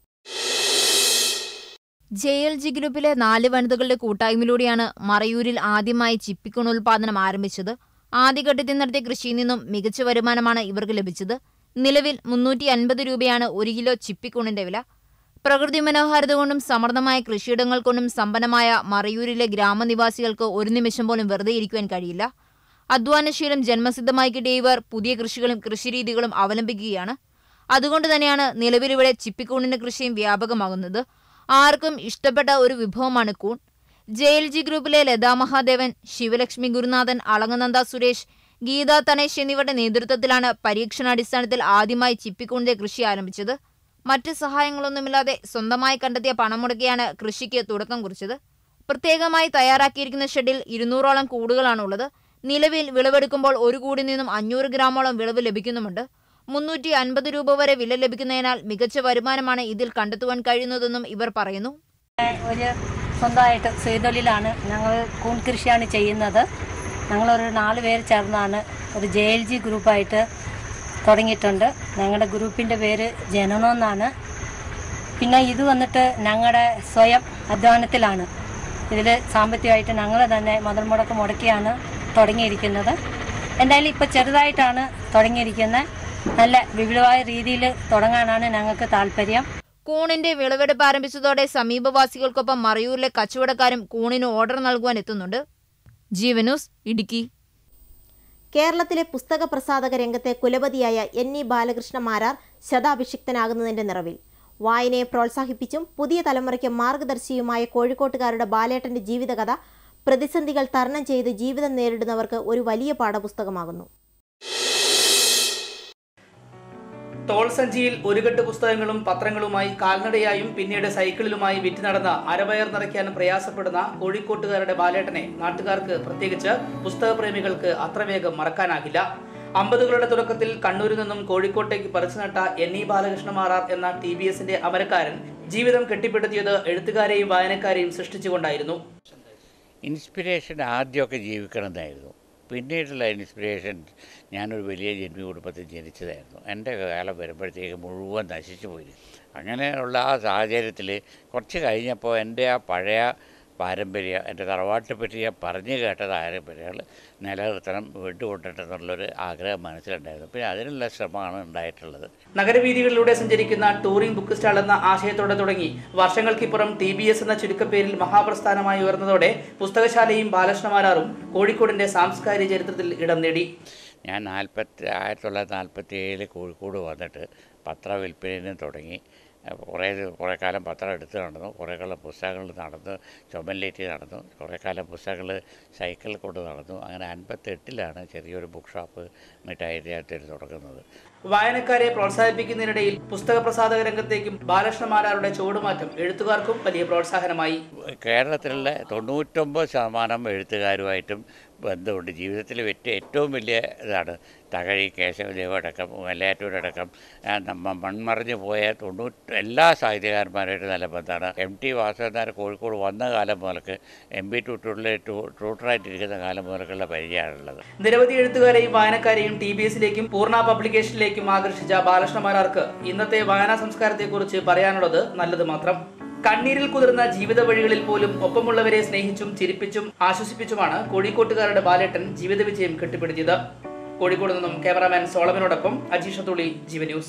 ജെ എൽ ജി ഗ്രൂപ്പിലെ നാല് വനിതകളുടെ കൂട്ടായ്മയിലൂടെയാണ് മറയൂരിൽ ആദ്യമായി ചിപ്പിക്കുൺ ഉൽപാദനം ആരംഭിച്ചത് ആദ്യഘട്ടത്തിൽ നടത്തിയ കൃഷിയിൽ നിന്നും മികച്ച വരുമാനമാണ് ഇവർക്ക് ലഭിച്ചത് നിലവിൽ മുന്നൂറ്റി അൻപത് രൂപയാണ് ഒരു കിലോ ചിപ്പിക്കുണിന്റെ വില പ്രകൃതി മനോഹാരിത കൊണ്ടും സമൃദ്ധമായ കൃഷിയിടങ്ങൾ കൊണ്ടും സമ്പന്നമായ മറയൂരിലെ ഗ്രാമനിവാസികൾക്ക് ഒരു നിമിഷം പോലും വെറുതെ ഇരിക്കുവാൻ കഴിയില്ല അധ്വാനശീലം ജന്മസിദ്ധമായി കിട്ടിയ ഇവർ പുതിയ കൃഷികളും കൃഷിരീതികളും അവലംബിക്കുകയാണ് അതുകൊണ്ട് തന്നെയാണ് നിലവിലിവിടെ ചിപ്പിക്കൂണിന്റെ കൃഷിയും വ്യാപകമാകുന്നത് ആർക്കും ഇഷ്ടപ്പെട്ട ഒരു വിഭവമാണ് കൂൺ ജെ എൽ ജി ഗ്രൂപ്പിലെ ലതാ മഹാദേവൻ ശിവലക്ഷ്മി ഗുരുനാഥൻ അളങ്ങനന്ദ സുരേഷ് ഗീത തനേഷ് എന്നിവരുടെ നേതൃത്വത്തിലാണ് പരീക്ഷണാടിസ്ഥാനത്തിൽ ആദ്യമായി ചിപ്പിക്കൂണിന്റെ കൃഷി ആരംഭിച്ചത് മറ്റ് സഹായങ്ങളൊന്നുമില്ലാതെ സ്വന്തമായി കണ്ടെത്തിയ പണം മുടക്കിയാണ് കൃഷിക്ക് തുടക്കം കുറിച്ചത് പ്രത്യേകമായി തയ്യാറാക്കിയിരിക്കുന്ന ഷെഡിൽ ഇരുന്നൂറോളം കൂടുകളാണുള്ളത് നിലവിൽ വിളവെടുക്കുമ്പോൾ ഒരു കൂടിൽ നിന്നും അഞ്ഞൂറ് ഗ്രാമോളം വിളവ് ലഭിക്കുന്നുമുണ്ട് മുന്നൂറ്റി അൻപത് രൂപ വരെ വില ലഭിക്കുന്നതിനാൽ മികച്ച വരുമാനമാണ് ഇതിൽ കണ്ടെത്തുവാൻ കഴിയുന്നതെന്നും ഇവർ പറയുന്നു ഒരു സ്വന്തമായിട്ട് സ്വയംതൊഴിലാണ് ഞങ്ങൾ കൂൺ കൃഷിയാണ് ചെയ്യുന്നത് ഞങ്ങളൊരു നാല് പേര് ചേർന്നാണ് ഒരു ജെ എൽ ജി ഗ്രൂപ്പായിട്ട് തുടങ്ങിയിട്ടുണ്ട് ഞങ്ങളുടെ ഗ്രൂപ്പിൻ്റെ പേര് ജനനം എന്നാണ് പിന്നെ ഇത് വന്നിട്ട് ഞങ്ങളുടെ സ്വയം അധ്വാനത്തിലാണ് ഇതിൽ സാമ്പത്തികമായിട്ട് ഞങ്ങൾ തന്നെ മുതൽ മുടക്ക് മുടക്കിയാണ് തുടങ്ങിയിരിക്കുന്നത് എന്തായാലും ഇപ്പോൾ ചെറുതായിട്ടാണ് തുടങ്ങിയിരിക്കുന്നത് നല്ല വിപുലമായ രീതിയിൽ തുടങ്ങാനാണ് ഞങ്ങൾക്ക് താല്പര്യം കൂണിന്റെ വിളവെടുപ്പ് ആരംഭിച്ചതോടെ സമീപവാസികൾക്കൊപ്പം മറയൂരിലെ കച്ചവടക്കാരും കൂണിന് ഓർഡർ നൽകുവാൻ എത്തുന്നുണ്ട് ജീവനൂസ് ഇടുക്കി കേരളത്തിലെ പുസ്തക പ്രസാധക രംഗത്തെ കുലപതിയായ എൻ ഇ ബാലകൃഷ്ണ മാരാർ ശതാഭിഷിക്തനാകുന്നതിന്റെ നിറവിൽ വായനയെ പ്രോത്സാഹിപ്പിച്ചും പുതിയ തലമുറയ്ക്ക് മാർഗദർശിയുമായ കോഴിക്കോട്ടുകാരുടെ ബാലേട്ടന്റെ ജീവിതകഥ പ്രതിസന്ധികൾ തരണം ചെയ്ത് ജീവിതം നേരിടുന്നവർക്ക് ഒരു വലിയ പാഠപുസ്തകമാകുന്നു തോൾ സഞ്ചിയിൽ ഒരു കെട്ട് പുസ്തകങ്ങളും പത്രങ്ങളുമായി കാൽനടയായും പിന്നീട് സൈക്കിളിലുമായി വിറ്റ് നടന്ന അരവയർ നിറയ്ക്കാൻ പ്രയാസപ്പെടുന്ന കോഴിക്കോട്ടുകാരുടെ ബാലേട്ടനെ നാട്ടുകാർക്ക് പ്രത്യേകിച്ച് പുസ്തകപ്രേമികൾക്ക് അത്ര വേഗം മറക്കാനാകില്ല അമ്പതുകളുടെ തുടക്കത്തിൽ കണ്ണൂരിൽ നിന്നും കോഴിക്കോട്ടേക്ക് പറിച്ചു നട്ട എൻ ഇ ബാലകൃഷ്ണ മാറാർ എന്ന ടി ബി എസിന്റെ അമരക്കാരൻ ജീവിതം കെട്ടിപ്പടുത്തിയത് എഴുത്തുകാരെയും വായനക്കാരെയും സൃഷ്ടിച്ചുകൊണ്ടായിരുന്നു ഇൻസ്പിരേഷൻ ആദ്യമൊക്കെ ജീവിക്കണമെന്നായിരുന്നു പിന്നീടുള്ള ഇൻസ്പിരേഷൻ ഞാനൊരു വലിയ ജന്മി കുടുംബത്തിൽ ജനിച്ചതായിരുന്നു എൻ്റെ കാലം വരുമ്പോഴത്തേക്ക് മുഴുവൻ നശിച്ചു പോയി അങ്ങനെയുള്ള ആ സാഹചര്യത്തിൽ കുറച്ച് കഴിഞ്ഞപ്പോൾ എൻ്റെ ആ പഴയ പാരമ്പര്യം എൻ്റെ തറവാട്ടിനെ പറ്റി ഞാൻ പറഞ്ഞു കേട്ട പാരമ്പര്യങ്ങൾ നിലനിർത്തണം വിട്ടുകൊണ്ടിട്ടെന്നുള്ളൊരു ആഗ്രഹം മനസ്സിലുണ്ടായിരുന്നു പിന്നെ അതിനുള്ള ശ്രമമാണ് ഉണ്ടായിട്ടുള്ളത് നഗരവീഥികളിലൂടെ സഞ്ചരിക്കുന്ന ടൂറിംഗ് ബുക്ക് സ്റ്റാൾ എന്ന ആശയത്തോടെ തുടങ്ങി വർഷങ്ങൾക്കിപ്പുറം ടി ബി എസ് എന്ന ചുരുക്കപ്പേരിൽ മഹാപ്രസ്ഥാനമായി ഉയർന്നതോടെ പുസ്തകശാലയും ബാലകൃഷ്ണമാരാറും കോഴിക്കോടിന്റെ സാംസ്കാരിക ചരിത്രത്തിൽ ഇടം നേടി ഞാൻ നാൽപ്പത്തി ആയിരത്തി തൊള്ളായിരത്തി നാൽപ്പത്തി ഏഴിൽ കോഴിക്കോട് വന്നിട്ട് പത്രവിൽപ്പനയും തുടങ്ങി കുറേ കുറേ കാലം പത്രം എടുത്ത് നടന്നു കുറേ കാലം പുസ്തകങ്ങൾ നടന്നു ചുമലിലേറ്റി നടന്നു കുറേ കാലം പുസ്തകങ്ങൾ സൈക്കിളിൽ കൊണ്ട് നടന്നു അങ്ങനെ അൻപത്തെട്ടിലാണ് ചെറിയൊരു ബുക്ക് ഷോപ്പ് മിഠായി തുടങ്ങുന്നത് വായനക്കാരെ പ്രോത്സാഹിപ്പിക്കുന്നതിനിടയിൽ പുസ്തക പ്രസാധക രംഗത്തേക്കും ബാലകൃഷ്ണമാരാരുടെ ചുവടുമാറ്റം എഴുത്തുകാർക്കും വലിയ പ്രോത്സാഹനമായി കേരളത്തിലുള്ള തൊണ്ണൂറ്റൊമ്പത് ശതമാനം എഴുത്തുകാരുമായിട്ടും ബന്ധമുണ്ട് ജീവിതത്തിൽ വെറ്റ ഏറ്റവും വലിയ ഇതാണ് തകഴി കേശവദേവ് അടക്കം മലയാറ്റൂരടക്കം നമ്മ മൺമറിഞ്ഞു പോയ തൊണ്ണൂറ്റ് എല്ലാ സാഹിത്യകാരന്മാരായിട്ട് നല്ല ബന്ധമാണ് എം ടി വാസുദേവൻ കോഴിക്കോട് വന്ന കാലം മുതൽക്ക് എം ബി ടൂട്ടൂറിൽ ട്രൂട്ടറായിട്ടിരിക്കുന്ന കാലം മുതൽക്കുള്ള പരിചയമാണുള്ളത് നിരവധി എഴുത്തുകാരെയും വായനക്കാരെയും ടി ബി എസിലേക്കും പൂർണ്ണ പബ്ലിക്കേഷനിലേക്കും ആകർഷിച്ച ബാലകൃഷ്ണമാരാർക്ക് ഇന്നത്തെ വായനാ സംസ്കാരത്തെക്കുറിച്ച് പറയാനുള്ളത് നല്ലത് മാത്രം കണ്ണീരിൽ കുതിർന്ന ജീവിത വഴികളിൽ പോലും ഒപ്പമുള്ളവരെ സ്നേഹിച്ചും ചിരിപ്പിച്ചും ആശ്വസിപ്പിച്ചുമാണ് കോഴിക്കോട്ടുകാരുടെ ബാലേട്ടൻ ജീവിത വിജയം കെട്ടിപ്പടുത്തിയത് കോഴിക്കോട് നിന്നും ക്യാമറാമാൻ സോളമനോടൊപ്പം അജീഷ തുളി ജീവ ന്യൂസ്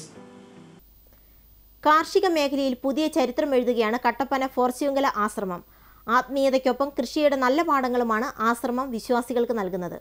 കാർഷിക മേഖലയിൽ പുതിയ ചരിത്രം എഴുതുകയാണ് കട്ടപ്പന ഫോർച്യൂങ്കല ആശ്രമം ആത്മീയതയ്ക്കൊപ്പം കൃഷിയുടെ നല്ല പാഠങ്ങളുമാണ് ആശ്രമം വിശ്വാസികൾക്ക് നൽകുന്നത്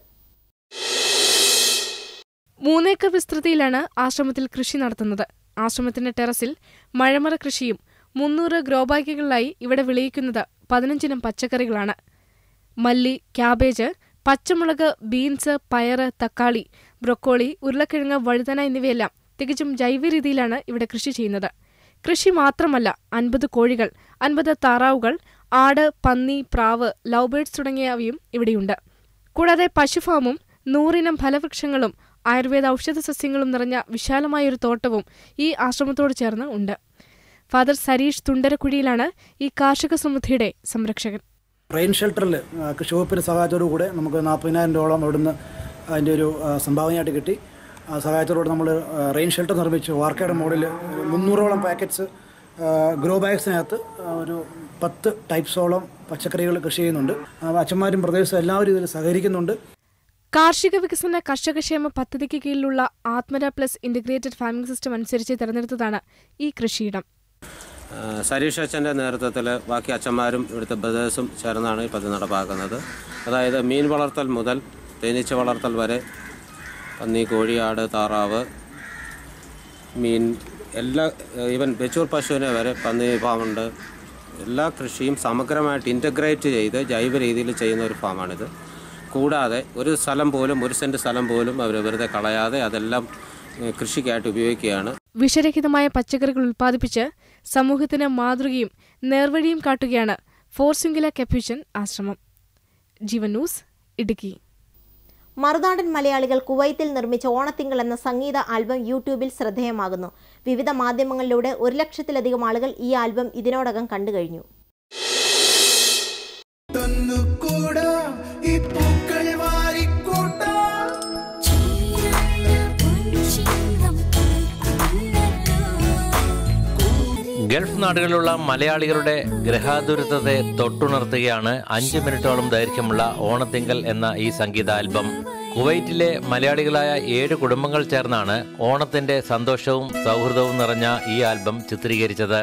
മൂന്നേക്കർ വിസ്തൃതിയിലാണ് ആശ്രമത്തിൽ കൃഷി നടത്തുന്നത് ആശ്രമത്തിന്റെ ടെറസിൽ മഴമറ കൃഷിയും മുന്നൂറ് ഗ്രോബാഗുകളിലായി ഇവിടെ വിളയിക്കുന്നത് പതിനഞ്ചിനം പച്ചക്കറികളാണ് മല്ലി ക്യാബേജ് പച്ചമുളക് ബീൻസ് പയറ് തക്കാളി ബ്രൊക്കോളി ഉരുളക്കിഴങ്ങ് വഴുതന എന്നിവയെല്ലാം തികച്ചും ജൈവ രീതിയിലാണ് ഇവിടെ കൃഷി ചെയ്യുന്നത് കൃഷി മാത്രമല്ല അൻപത് കോഴികൾ അൻപത് താറാവുകൾ ആട് പന്നി പ്രാവ് ലവ് ബേർഡ്സ് തുടങ്ങിയവയും ഇവിടെയുണ്ട് കൂടാതെ പശുഫാമും നൂറിനം ഫലവൃക്ഷങ്ങളും ആയുർവേദ ഔഷധ സസ്യങ്ങളും നിറഞ്ഞ വിശാലമായൊരു തോട്ടവും ഈ ആശ്രമത്തോട് ചേർന്ന് ഉണ്ട് ഫാദർ സരീഷ് തുണ്ടരക്കുഴിയിലാണ് ഈ കാർഷിക സമൃദ്ധിയുടെ സംരക്ഷകൻ റെയിൻ ഷെൽട്ടറിൽ കൃഷി വകുപ്പിൻ്റെ സഹായത്തോടു കൂടെ നമുക്ക് നാൽപ്പതിനായിരം രൂപയോളം അവിടുന്ന് അതിൻ്റെ ഒരു ആ, സംഭാവനയായിട്ട് കിട്ടി ആ സഹായത്തോടുകൂടെ നമ്മൾ റെയിൻ ഷെൽട്ടർ നിർമ്മിച്ചു വാർക്കയുടെ മോഡൽ മുന്നൂറോളം പാക്കറ്റ്സ് ഗ്രോ ബാഗ്സിനകത്ത് ആ, ഒരു പത്ത് ടൈപ്സോളം പച്ചക്കറികൾ കൃഷി ചെയ്യുന്നുണ്ട് ആ, അച്ഛന്മാരും പ്രദേശത്തും എല്ലാവരും ഇതിൽ സഹകരിക്കുന്നുണ്ട് കാർഷിക വികസന കർഷകക്ഷേമ പദ്ധതിക്ക് കീഴിലുള്ള ആത്മര പ്ലസ് ഇന്റഗ്രേറ്റഡ് ഫാമിംഗ് സിസ്റ്റം അനുസരിച്ച് തിരഞ്ഞെടുത്തതാണ് ഈ കൃഷിയിടം ആ, സരീഷ് അച്ഛൻ്റെ നേതൃത്വത്തിൽ ബാക്കി അച്ഛന്മാരും ഇവിടുത്തെ ബ്രദേഴ്സും ചേർന്നാണ് ഈ പദ്ധതി നടപ്പാക്കുന്നത് അതായത് മീൻ വളർത്തൽ മുതൽ തേനീച്ച വളർത്തൽ വരെ പന്നി കോഴി ആട് താറാവ് മീൻ എല്ലാ ഈവൻ ബെച്ചൂർ പശുവിനെ വരെ പന്നി ഫാമുണ്ട് എല്ലാ കൃഷിയും സമഗ്രമായിട്ട് ഇൻ്റഗ്രേറ്റ് ചെയ്ത് ജൈവ രീതിയിൽ ചെയ്യുന്ന ഒരു ഫാമാണിത് കൂടാതെ ഒരു സ്ഥലം പോലും ഒരു സെൻറ്റ് സ്ഥലം പോലും അവർ വെറുതെ കളയാതെ അതെല്ലാം ഏ, കൃഷിക്കായിട്ട് ഉപയോഗിക്കുകയാണ് വിഷരഹിതമായ പച്ചക്കറികൾ ഉൽപ്പാദിപ്പിച്ച് സമൂഹത്തിന് മാതൃകയും നേർവഴിയും കാട്ടുകയാണ് ഫോർസിംഗില കപ്യൂച്ചൻ ആശ്രമം ജീവൻ ന്യൂസ് ഇടുക്കി മറുനാടൻ മലയാളികൾ കുവൈത്തിൽ നിർമ്മിച്ച ഓണത്തിങ്കൾ എന്ന സംഗീത ആൽബം യൂട്യൂബിൽ ശ്രദ്ധേയമാകുന്നു വിവിധ മാധ്യമങ്ങളിലൂടെ ഒരു ലക്ഷത്തിലധികം ആളുകൾ ഈ ആൽബം ഇതിനോടകം കണ്ടുകഴിഞ്ഞു ഗൾഫ് നാടുകളിലുള്ള മലയാളികളുടെ ഗ്രഹാതുരത്വത്തെ തൊട്ടുണർത്തുകയാണ് അഞ്ച് മിനിറ്റോളം ദൈർഘ്യമുള്ള ഓണത്തിങ്കൽ എന്ന ഈ സംഗീത ആൽബം കുവൈറ്റിലെ മലയാളികളായ ഏഴ് കുടുംബങ്ങൾ ചേർന്നാണ് ഓണത്തിന്റെ സന്തോഷവും സൗഹൃദവും നിറഞ്ഞ ഈ ആൽബം ചിത്രീകരിച്ചത്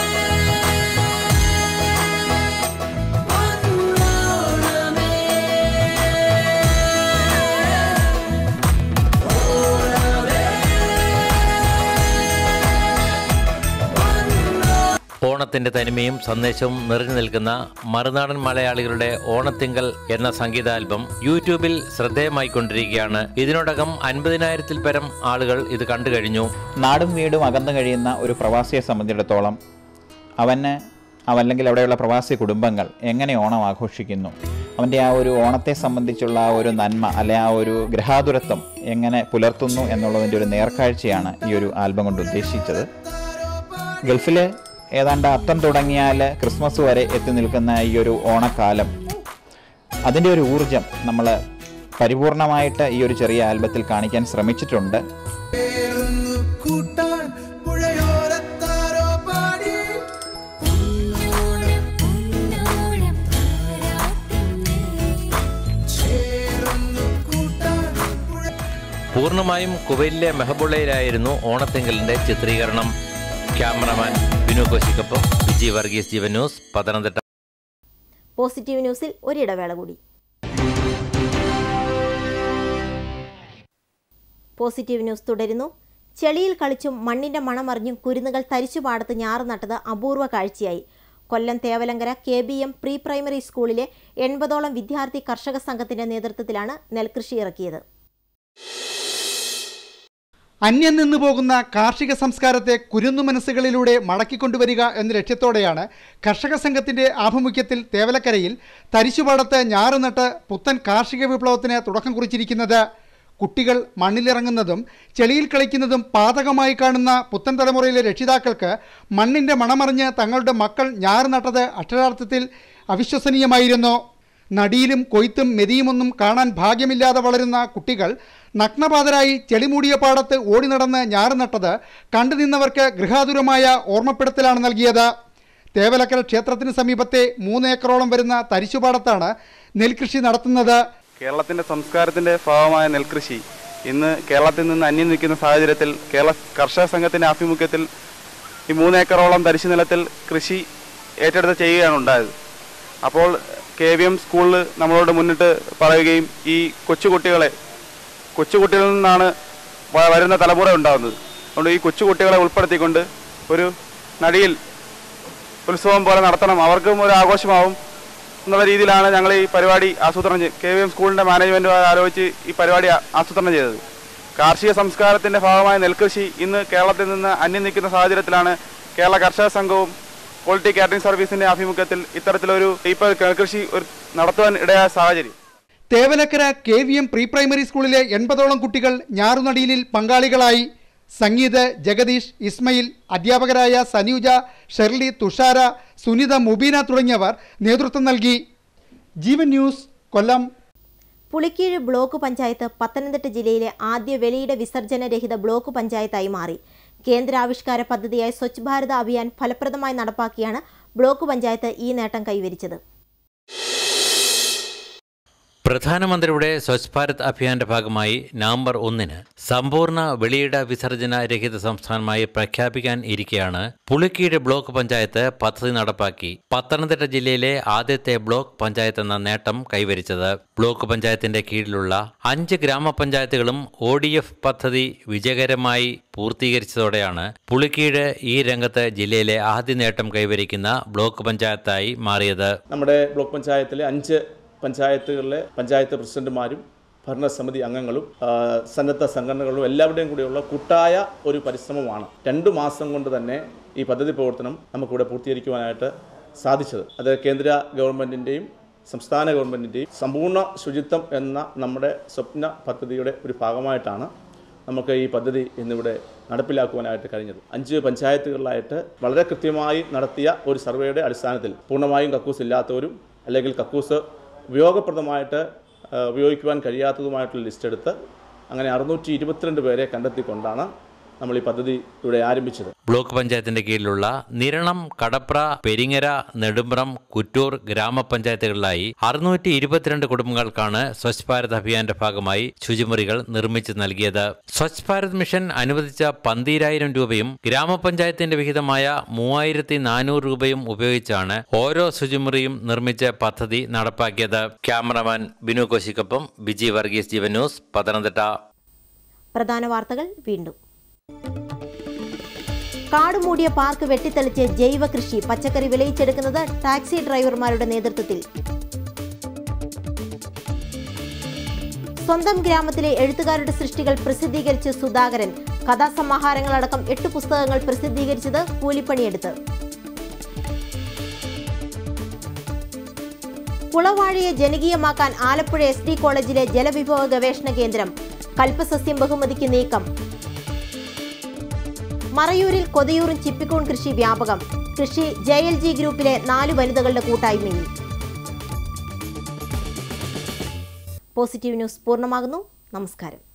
ഓണത്തിന്റെ തനിമയും സന്ദേശവും നിറഞ്ഞു നിൽക്കുന്ന മറുനാടൻ മലയാളികളുടെ ഓണത്തിങ്കൽ എന്ന സംഗീത ആൽബം യൂട്യൂബിൽ ശ്രദ്ധേയമായിക്കൊണ്ടിരിക്കുകയാണ് ഇതിനോടകം അൻപതിനായിരത്തിൽ പരം ആളുകൾ ഇത് കണ്ടു കഴിഞ്ഞു നാടും വീടും അകന്നു കഴിയുന്ന ഒരു പ്രവാസിയെ സംബന്ധിച്ചിടത്തോളം അവന് അവല്ലെങ്കിൽ അവിടെയുള്ള പ്രവാസി കുടുംബങ്ങൾ എങ്ങനെ ഓണം ആഘോഷിക്കുന്നു അവൻ്റെ ആ ഒരു ഓണത്തെ സംബന്ധിച്ചുള്ള ആ ഒരു നന്മ അല്ലെ ആ ഒരു ഗ്രഹാതുരത്വം എങ്ങനെ പുലർത്തുന്നു എന്നുള്ളതിൻ്റെ ഒരു നേർക്കാഴ്ചയാണ് ഈ ഒരു ആൽബം കൊണ്ട് ഉദ്ദേശിച്ചത് ഗൾഫിൽ ഏതാണ്ട് അത്തം തുടങ്ങിയാൽ ക്രിസ്മസ് വരെ എത്തി നിൽക്കുന്ന ഈ ഒരു ഓണക്കാലം അതിൻ്റെ ഒരു ഊർജം നമ്മൾ പരിപൂർണമായിട്ട് ഈ ഒരു ചെറിയ ആൽബത്തിൽ കാണിക്കാൻ ശ്രമിച്ചിട്ടുണ്ട് പൂർണ്ണമായും കുവൈലിലെ മെഹബുള്ളയിലായിരുന്നു ഓണത്തിങ്കലിന്റെ ചിത്രീകരണം ക്യാമറമാൻ ബിനു കോശിക്കൊപ്പം വിജയ് വർഗീസ് ജീവൻ ന്യൂസ് പത്തനംതിട്ട പോസിറ്റീവ് ന്യൂസിൽ ഒരിടവേള കൂടി പോസിറ്റീവ് ന്യൂസ് തുടരുന്നു ചെളിയിൽ കളിച്ചും മണ്ണിന്റെ മണമറിഞ്ഞും കുരുന്നുകൾ തരിച്ചുപാടത്ത് ഞാറ് നട്ടത് അപൂർവ കാഴ്ചയായി കൊല്ലം തേവലങ്കര കെ ബി എം പ്രീ പ്രൈമറി സ്കൂളിലെ എൺപതോളം വിദ്യാർത്ഥി കർഷക സംഘത്തിന്റെ നേതൃത്വത്തിലാണ് നെൽകൃഷി ഇറക്കിയത് അന്യം നിന്നു പോകുന്ന കാർഷിക സംസ്കാരത്തെ കുരുന്നു മനസ്സുകളിലൂടെ മടക്കിക്കൊണ്ടുവരിക എന്ന ലക്ഷ്യത്തോടെയാണ് കർഷക സംഘത്തിന്റെ ആഭിമുഖ്യത്തിൽ തേവലക്കരയിൽ തരിശുപാടത്ത് ഞാറുനട്ട് പുത്തൻ കാർഷിക വിപ്ലവത്തിന് തുടക്കം കുറിച്ചിരിക്കുന്നത് കുട്ടികൾ മണ്ണിലിറങ്ങുന്നതും ചെളിയിൽ കളിക്കുന്നതും പാതകമായി കാണുന്ന പുത്തൻ തലമുറയിലെ രക്ഷിതാക്കൾക്ക് മണ്ണിന്റെ മണമറിഞ്ഞ് തങ്ങളുടെ മക്കൾ ഞാറ് നട്ടത് അക്ഷരാർത്ഥത്തിൽ അവിശ്വസനീയമായിരുന്നു നടിയിലും കൊയ്ത്തും മെതിയുമൊന്നും കാണാൻ ഭാഗ്യമില്ലാതെ വളരുന്ന കുട്ടികൾ നഗ്നപാതരായി ചെളിമൂടിയ പാടത്ത് ഓടി നടന്ന് ഞാറ് നട്ടത് കണ്ടു നിന്നവർക്ക് ഗൃഹാതുരമായ ഓർമ്മപ്പെടുത്തലാണ് നൽകിയത് തേവലക്കര ക്ഷേത്രത്തിന് സമീപത്തെ മൂന്ന് ഏക്കറോളം വരുന്ന തരിശുപാടത്താണ് നെൽകൃഷി നടത്തുന്നത് കേരളത്തിൻ്റെ സംസ്കാരത്തിൻ്റെ ഭാഗമായ നെൽകൃഷി ഇന്ന് കേരളത്തിൽ നിന്ന് അന്യം നിൽക്കുന്ന സാഹചര്യത്തിൽ കേരള കർഷക സംഘത്തിൻ്റെ ആഭിമുഖ്യത്തിൽ ഈ മൂന്നേക്കറോളം തരിശു നിലത്തിൽ കൃഷി ഏറ്റെടുത്ത് ചെയ്യുകയാണ് ഉണ്ടായത് അപ്പോൾ കെ വി എം സ്കൂളിൽ നമ്മളോട് മുന്നിട്ട് പറയുകയും ഈ കൊച്ചുകുട്ടികളെ കൊച്ചുകുട്ടികളിൽ നിന്നാണ് വ- വരുന്ന തലമുറ ഉണ്ടാകുന്നത് അതുകൊണ്ട് ഈ കൊച്ചുകുട്ടികളെ ഉൾപ്പെടുത്തിക്കൊണ്ട് ഒരു നടിയിൽ ഉത്സവം പോലെ നടത്തണം അവർക്കും ഒരു ആഘോഷമാവും എന്നുള്ള രീതിയിലാണ് ഞങ്ങൾ ഈ പരിപാടി ആസൂത്രണം ചെയ്ത് കെ വി എം സ്കൂളിൻ്റെ മാനേജ്മെൻറ്റുമായി ആലോചിച്ച് ഈ പരിപാടി ആ- ആസൂത്രണം ചെയ്തത് കാർഷിക സംസ്കാരത്തിൻ്റെ ഭാഗമായ നെൽകൃഷി ഇന്ന് കേരളത്തിൽ നിന്ന് അന്യം നിൽക്കുന്ന സാഹചര്യത്തിലാണ് കേരള കർഷക സംഘവും ക്വാളിറ്റി കാറ്ററിംഗ് സർവീസിൻ്റെ ആഭിമുഖ്യത്തിൽ ഇത്തരത്തിലൊരു ഇപ്പോൾ നെൽകൃഷി ഒരു നടത്തുവാൻ ഇടയായ സാഹചര്യം തേവലക്കര കെ വി എം പ്രീ പ്രൈമറി സ്കൂളിലെ എൺപതോളം കുട്ടികൾ ഞാറുനടിയിലിൽ പങ്കാളികളായി സംഗീത് ജഗദീഷ് ഇസ്മയിൽ അധ്യാപകരായ സനൂജ ഷെർലി തുഷാര സുനിത മുബീന തുടങ്ങിയവർ നേതൃത്വം നൽകി ജീവൻ ന്യൂസ് കൊല്ലം പുളിക്കീഴ് ബ്ലോക്ക് പഞ്ചായത്ത് പത്തനംതിട്ട ജില്ലയിലെ ആദ്യ വെളിയിട വിസർജന രഹിത ബ്ലോക്ക് പഞ്ചായത്തായി മാറി കേന്ദ്രാവിഷ്കാര പദ്ധതിയായ സ്വച്ഛ് ഭാരത് അഭിയാൻ ഫലപ്രദമായി നടപ്പാക്കിയാണ് ബ്ലോക്ക് പഞ്ചായത്ത് ഈ നേട്ടം കൈവരിച്ചത് പ്രധാനമന്ത്രിയുടെ സ്വച്ഛ് ഭാരത് അഭിയാന്റെ ഭാഗമായി നവംബർ ഒന്നിന് സമ്പൂർണ്ണ വെളിയിട വിസർജന രഹിത സംസ്ഥാനമായി പ്രഖ്യാപിക്കാൻ ഇരിക്കെയാണ് പുളിക്കീട് ബ്ലോക്ക് പഞ്ചായത്ത് പദ്ധതി നടപ്പാക്കി പത്തനംതിട്ട ജില്ലയിലെ ആദ്യത്തെ ബ്ലോക്ക് പഞ്ചായത്ത് എന്ന നേട്ടം കൈവരിച്ചത് ബ്ലോക്ക് പഞ്ചായത്തിന്റെ കീഴിലുള്ള അഞ്ച് ഗ്രാമപഞ്ചായത്തുകളും ഒ ഡി എഫ് പദ്ധതി വിജയകരമായി പൂർത്തീകരിച്ചതോടെയാണ് പുളിക്കീട് ഈ രംഗത്ത് ജില്ലയിലെ ആദ്യ നേട്ടം കൈവരിക്കുന്ന ബ്ലോക്ക് പഞ്ചായത്തായി മാറിയത് നമ്മുടെ ബ്ലോക്ക് പഞ്ചായത്തിലെ അഞ്ച് പഞ്ചായത്തുകളിലെ പഞ്ചായത്ത് പ്രസിഡന്റുമാരും ഭരണസമിതി അംഗങ്ങളും ആ, സന്നദ്ധ സംഘടനകളും എല്ലാവരുടെയും കൂടിയുള്ള കൂട്ടായ ഒരു പരിശ്രമമാണ് രണ്ട് മാസം കൊണ്ട് തന്നെ ഈ പദ്ധതി പ്രവർത്തനം നമുക്കിവിടെ പൂർത്തീകരിക്കുവാനായിട്ട് സാധിച്ചത് അത് കേന്ദ്ര ഗവൺമെൻറ്റിൻ്റെയും സംസ്ഥാന ഗവൺമെൻറ്റിൻ്റെയും സമ്പൂർണ്ണ ശുചിത്വം എന്ന നമ്മുടെ സ്വപ്ന പദ്ധതിയുടെ ഒരു ഭാഗമായിട്ടാണ് നമുക്ക് ഈ പദ്ധതി ഇന്നിവിടെ നടപ്പിലാക്കുവാനായിട്ട് കഴിഞ്ഞത് അഞ്ച് പഞ്ചായത്തുകളിലായിട്ട് വളരെ കൃത്യമായി നടത്തിയ ഒരു സർവേയുടെ അടിസ്ഥാനത്തിൽ പൂർണ്ണമായും കക്കൂസ് ഇല്ലാത്തവരും അല്ലെങ്കിൽ കക്കൂസ് ഉപയോഗപ്രദമായിട്ട് ആ, ഉപയോഗിക്കുവാൻ കഴിയാത്തതുമായിട്ടുള്ള ലിസ്റ്റ് എടുത്ത് അങ്ങനെ അറുന്നൂറ്റി ഇരുപത്തിരണ്ട് പേരെ കണ്ടെത്തിക്കൊണ്ടാണ് നമ്മൾ ഈ പദ്ധതി ഇവിടെ ആരംഭിച്ചത് ബ്ലോക്ക് പഞ്ചായത്തിന്റെ കീഴിലുള്ള നിരണം കടപ്ര പെരിങ്ങര നെടുമ്പ്രം കുറ്റൂർ ഗ്രാമപഞ്ചായത്തുകളിലായി അറുന്നൂറ്റി ഇരുപത്തിരണ്ട് കുടുംബങ്ങൾക്കാണ് സ്വച്ഛ് ഭാരത് അഭിയാന്റെ ഭാഗമായി ശുചിമുറികൾ നിർമ്മിച്ചു നൽകിയത് സ്വച്ഛ് ഭാരത് മിഷൻ അനുവദിച്ച പന്തീരായിരം രൂപയും ഗ്രാമപഞ്ചായത്തിന്റെ വിഹിതമായ മൂവായിരത്തി നാനൂറ് രൂപയും ഉപയോഗിച്ചാണ് ഓരോ ശുചിമുറിയും നിർമ്മിച്ച പദ്ധതി നടപ്പാക്കിയത് ക്യാമറമാൻ ബിനു കോശിക്കൊപ്പം ബിജി വർഗീസ് ജീവൻ ന്യൂസ് പത്തനംതിട്ട പ്രധാന വാർത്തകൾ വീണ്ടും കാടുമൂടിയ പാർക്ക് വെട്ടിത്തെളിച്ച് ജൈവ കൃഷി പച്ചക്കറി വിളയിച്ചെടുക്കുന്നത് ടാക്സി ഡ്രൈവർമാരുടെ നേതൃത്വത്തിൽ സ്വന്തം ഗ്രാമത്തിലെ എഴുത്തുകാരുടെ സൃഷ്ടികൾ പ്രസിദ്ധീകരിച്ച് സുധാകരൻ കഥാസമാഹാരങ്ങളടക്കം എട്ട് പുസ്തകങ്ങൾ പ്രസിദ്ധീകരിച്ചത് കൂലിപ്പണിയെടുത്ത് കുളവാഴിയെ ജനകീയമാക്കാൻ ആലപ്പുഴ എസ് ഡി കോളേജിലെ ജലവിഭവ ഗവേഷണ കേന്ദ്രം കൽപ്പസസ്യം ബഹുമതിക്ക് നീക്കം മറയൂരിൽ കൊതയൂറും ചിപ്പിക്കൂൺ കൃഷി വ്യാപകം കൃഷി ജെ എൽ ജി ഗ്രൂപ്പിലെ നാല് വനിതകളുടെ കൂട്ടായ്മയിൽ പോസിറ്റീവ് ന്യൂസ് പൂർണ്ണമാകുന്നു നമസ്കാരം